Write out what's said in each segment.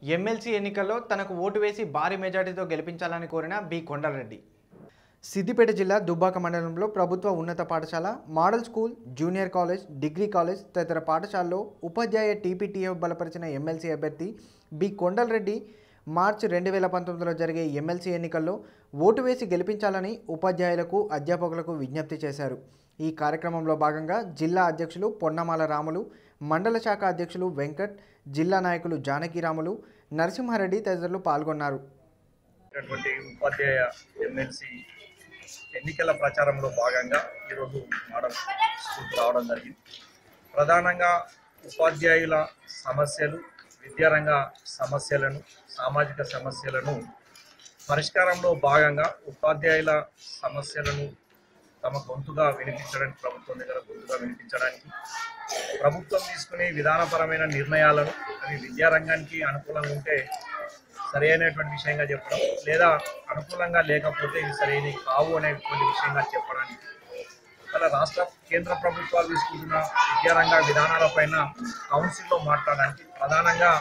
MLC ఎన్నికల్లో తనకు vote వేసి భారీ మెజార్టీతో గెలిపించాలని కోరిన బి కొండలరెడ్డి సిద్దిపేట జిల్లా దుబ్బాక మండలంలో ప్రభుత్వ ఉన్నత పాఠశాల model school junior college degree college తదితర పాఠశాలలో ఉపాధ్యాయ టీపీటీఎఫ్ బలపరిచిన ఎమ్మెల్సీ అభ్యర్థి బి కొండలరెడ్డి మార్చి రెండు వేల పంతొమ్మిదిలో జరిగే ఎమ్మెల్సీ ఎన్నికల్లో ఓటు వేసి గెలిపించాలని ఉపాధ్యాయులకు అధ్యాపకులకు విజ్ఞప్తి చేశారు ఈ కార్యక్రమంలో భాగంగా జిల్లా అధ్యక్షులు పొన్నమాల రాములు మండల శాఖ అధ్యక్షులు వెంకట్ జిల్లా నాయకులు జానకిరాములు నరసింహారెడ్డి తదితరులు పాల్గొన్నారు ఉన్నటువంటి ఉపాధ్యాయ ఎమ్మెల్సీ ఎన్నికల ప్రచారంలో భాగంగా ఈరోజు మోడల్ స్కూల్కి రావడం జరిగింది ప్రధానంగా ఉపాధ్యాయుల సమస్యలు విద్యారంగ సమస్యలను సామాజిక సమస్యలను పరిష్కారంలో భాగంగా ఉపాధ్యాయుల సమస్యలను తమ గొంతుగా వినిపించడానికి ప్రభుత్వం దగ్గర గొంతుగా వినిపించడానికి ప్రభుత్వం తీసుకునే విధానపరమైన నిర్ణయాలను అవి విద్యారంగానికి అనుకూలంగా ఉంటే సరి అయినటువంటి విషయంగా చెప్పడం లేదా అనుకూలంగా లేకపోతే ఇవి సరైనవి కావు అనేటువంటి విషయంగా చెప్పడానికి అలా రాష్ట్ర కేంద్ర ప్రభుత్వాలు తీసుకుంటున్న విద్యారంగ విధానాలపైన కౌన్సిల్లో మాట్లాడడానికి ప్రధానంగా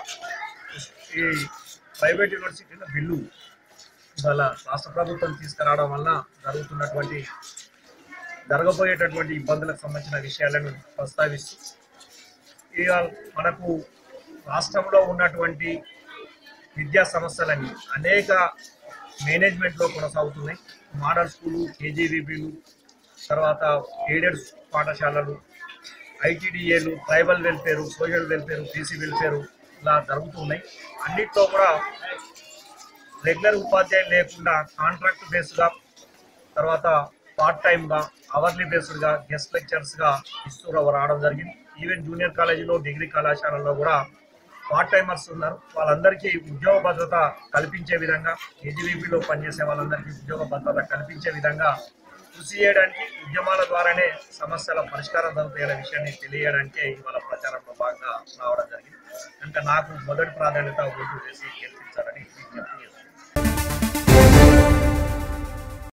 ఈ ప్రైవేట్ యూనివర్సిటీల బిల్లు ఇవాళ రాష్ట్ర ప్రభుత్వం తీసుకురావడం వల్ల జరుగుతున్నటువంటి జరగబోయేటటువంటి ఇబ్బందులకు సంబంధించిన విషయాలను ప్రస్తావిస్తూ ఇక మనకు రాష్ట్రంలో ఉన్నటువంటి విద్యా సమస్యలని అనేక మేనేజ్మెంట్లో కొనసాగుతున్నాయి మోడల్ స్కూలు కేజీవీపీలు తర్వాత ఎయిడెడ్ పాఠశాలలు ఐటీడీఏలు tribal welfare social welfare BC welfare ఇలా జరుగుతున్నాయి అన్నిట్లో కూడా రెగ్యులర్ ఉపాధ్యాయులు లేకుండా కాంట్రాక్ట్ బేస్డ్గా తర్వాత పార్ట్ టైమ్గా అవర్లీ బేస్డ్గా గెస్ట్ లెక్చర్స్గా ఇస్తూ రావడం జరిగింది ఈవెన్ జూనియర్ కాలేజీలో డిగ్రీ కళాశాలలో కూడా పార్ట్ టైమర్స్ ఉన్నారు వాళ్ళందరికీ ఉద్యోగ భద్రత కల్పించే విధంగా కేజీవీపీలో పనిచేసే వాళ్ళందరికీ ఉద్యోగ భద్రత కల్పించే విధంగా కృషి చేయడానికి ఉద్యమాల ద్వారానే సమస్యల పరిష్కారం జరుగుతాయనే విషయాన్ని తెలియడానికే ఇవాళ ప్రచారంలో భాగంగా రావడం జరిగింది కనుక నాకు మొదటి ప్రాధాన్యత ఓటు వేసి గెలిపించాలని విజ్ఞప్తి